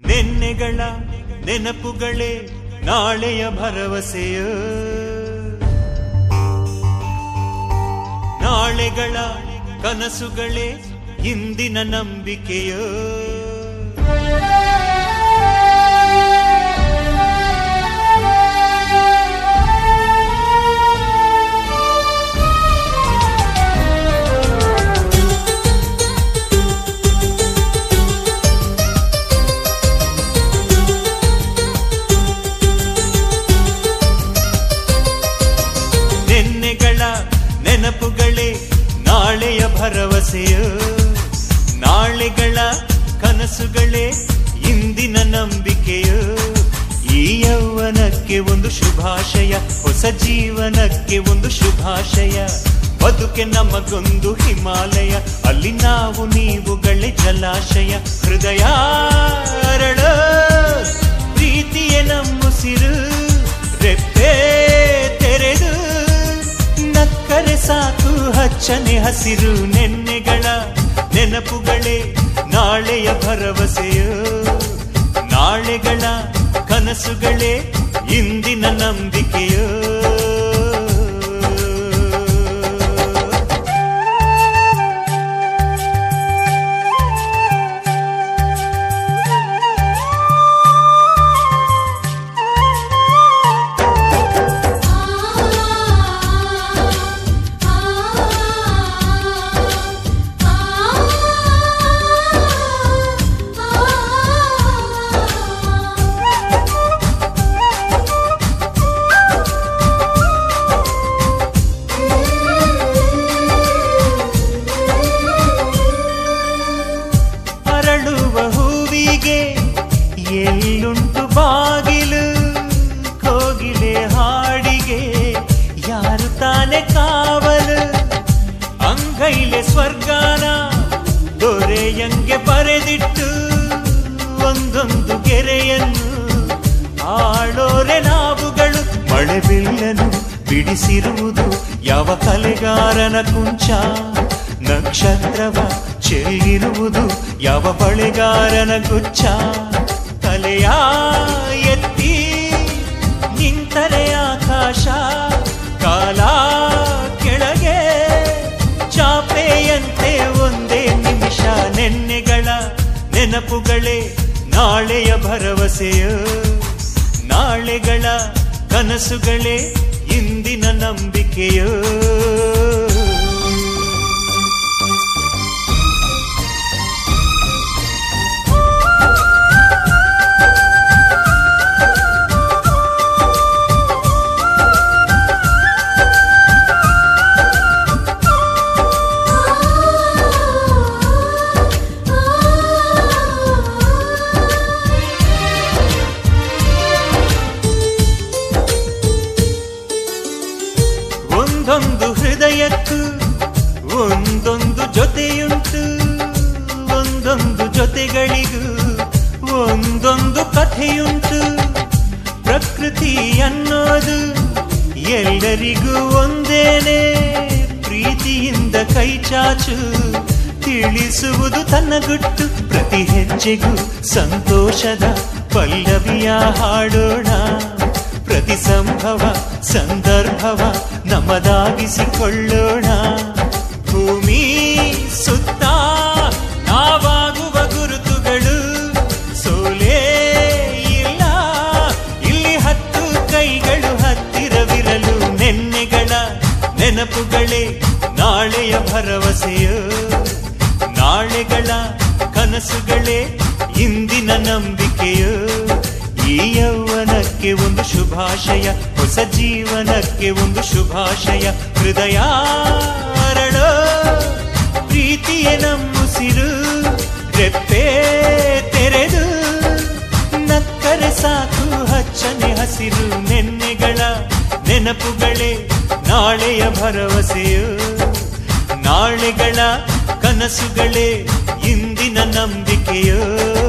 ನೆನ್ನೆಗಳ ನೆನಪುಗಳೇ ನಾಳೆಯ ಭರವಸೆಯ ನಾಳೆಗಳ ಕನಸುಗಳೇ ಇಂದಿನ ನಂಬಿಕೆಯ ನೆನ್ನೆಗಳ ನೆನಪುಗಳೇ ನಾಳೆಯ ಭರವಸೆಯ ನಾಳೆಗಳ ಕನಸುಗಳೇ ಇಂದಿನ ನಂಬಿಕೆಯ ಈ ಯೌವನಕ್ಕೆ ಒಂದು ಶುಭಾಶಯ ಹೊಸ ಜೀವನಕ್ಕೆ ಒಂದು ಶುಭಾಶಯ ಬದುಕೆ ನಮಗೊಂದು ಹಿಮಾಲಯ ಅಲ್ಲಿ ನಾವು ನೀವುಗಳೇ ಜಲಾಶಯ ಹೃದಯ ಅರಳ ಪ್ರೀತಿಯ ನಮ್ಮುಸಿರು ರೆಪ್ಪೆ ತೆರೆದು ನಕ್ಕರೆ ಸಾಕು ಹಚ್ಚನೆ ಹಸಿರು ನೆನ್ನೆಗಳ ನೆನಪುಗಳೇ ನಾಳೆಯ ಭರವಸೆಯ ನಾಳೆಗಳ ಕನಸುಗಳೇ ಇಂದಿನ ನಂಬಿಕೆಯ ಅರಳುವ ಹೂವಿಗೆ ಎಲ್ಲುಂಟು ಬಾಗಿಲು ಕೋಗಿಲೆ ಹಾಡಿಗೆ ಯಾರು ತಾನೆ ಕಾವಲು ಅಂಗೈಲೆ ಸ್ವರ್ಗಾನ ದೊರೆಯಂಗೆ ಬರೆದಿಟ್ಟು ಒಂದೊಂದು ಗೆರೆಯನ್ನು ಆಳೋರೆ ನಾವುಗಳು ಮಳೆ ಬಿಲ್ಲನು ಬಿಡಿಸಿರುವುದು ಯಾವ ಕಲೆಗಾರನ ಕುಂಚ ನಕ್ಷತ್ರವ ಚೆಲ್ಲಿರುವುದು ಯಾವ ಬಳೆಗಾರನ ಗುಚ್ಛ ತಲೆಯ ಎತ್ತಿ ನಿಂತರೆ ಆಕಾಶ ಕಾಲ ಕೆಳಗೆ ಚಾಪೆಯಂತೆ ಒಂದೇ ನಿಮಿಷ ನೆನ್ನೆಗಳ ನೆನಪುಗಳೇ ನಾಳೆಯ ಭರವಸೆಯ ನಾಳೆಗಳ ಕನಸುಗಳೇ ಇಂದಿನ ನಂಬಿಕೆಯೋ ಒಂದೊಂದು ಹೃದಯಕ್ಕೂ ಒಂದೊಂದು ಜೊತೆಯುಂಟು ಒಂದೊಂದು ಜೊತೆಗಳಿಗೂ ಒಂದೊಂದು ಕಥೆಯುಂಟು ಪ್ರಕೃತಿ ಅನ್ನೋದು ಎಲ್ಲರಿಗೂ ಒಂದೇನೆ ಪ್ರೀತಿಯಿಂದ ಕೈ ಚಾಚು ತಿಳಿಸುವುದು ತನ್ನ ಗುಟ್ಟು ಪ್ರತಿ ಹೆಜ್ಜೆಗೂ ಸಂತೋಷದ ಪಲ್ಲವಿಯ ಹಾಡೋಣ ಪ್ರತಿ ಸಂಭವ ಸಂದರ್ಭವ ನಮ್ಮದಾಗಿಸಿಕೊಳ್ಳೋಣ ಭೂಮಿ ಸುತ್ತ ನಾವಾಗುವ ಗುರುತುಗಳು ಸೋಲೇ ಇಲ್ಲ ಇಲ್ಲಿ ಹತ್ತು ಕೈಗಳು ಹತ್ತಿರವಿರಲು ನೆನ್ನೆಗಳ ನೆನಪುಗಳೇ ನಾಳೆಯ ಭರವಸೆಯೋ ನಾಳೆಗಳ ಕನಸುಗಳೇ ಇಂದಿನ ನಂಬಿಕೆಯೋ ಈ ಯೌವನಕ್ಕೆ ಒಂದು ಶುಭಾಶಯ ಹೊಸ ಜೀವನಕ್ಕೆ ಒಂದು ಶುಭಾಶಯ ಹೃದಯ ಅರಳೋ ಪ್ರೀತಿಯ ನಮ್ಮುಸಿರು ರೆಪ್ಪೆ ತೆರೆದು ನಕ್ಕರೆ ಸಾಕು ಹಚ್ಚನೆ ಹಸಿರು ನೆನ್ನೆಗಳ ನೆನಪುಗಳೇ ನಾಳೆಯ ಭರವಸೆಯೋ ನಾಳೆಗಳ ಕನಸುಗಳೇ ಇಂದಿನ ನಂಬಿಕೆಯೋ